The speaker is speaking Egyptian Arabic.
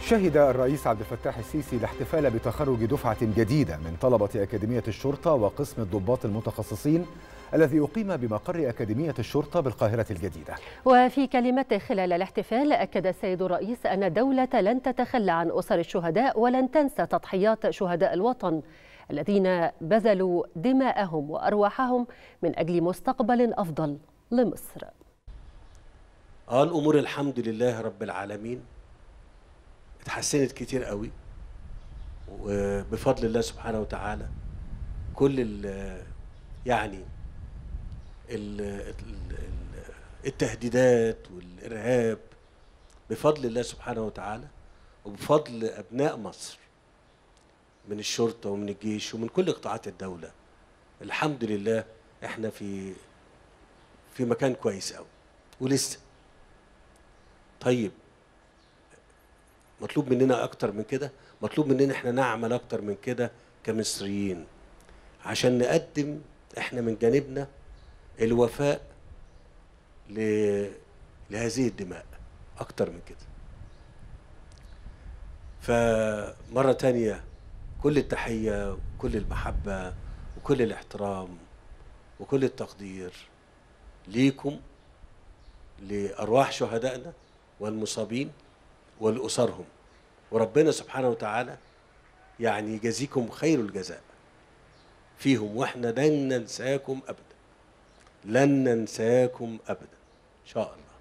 شهد الرئيس عبد الفتاح السيسي الاحتفال بتخرج دفعة جديدة من طلبة أكاديمية الشرطة وقسم الضباط المتخصصين الذي أقيم بمقر أكاديمية الشرطة بالقاهرة الجديدة وفي كلمته خلال الاحتفال أكد السيد الرئيس أن الدولة لن تتخلى عن أسر الشهداء ولن تنسى تضحيات شهداء الوطن الذين بذلوا دماءهم وأرواحهم من أجل مستقبل أفضل لمصر اه الامور الحمد لله رب العالمين اتحسنت كتير قوي وبفضل الله سبحانه وتعالى كل ال يعني ال ال التهديدات والارهاب بفضل الله سبحانه وتعالى وبفضل ابناء مصر من الشرطه ومن الجيش ومن كل قطاعات الدوله الحمد لله احنا في في مكان كويس قوي ولسه طيب مطلوب مننا اكتر من كده مطلوب مننا احنا نعمل اكتر من كده كمصريين عشان نقدم احنا من جانبنا الوفاء ل... لهذه الدماء اكتر من كده فمرة تانية كل التحية وكل المحبة وكل الاحترام وكل التقدير ليكم لأرواح شهدائنا والمصابين ولأسرهم وربنا سبحانه وتعالى يعني يجازيكم خير الجزاء فيهم واحنا لن ننساكم ابدا لن ننساكم ابدا ان شاء الله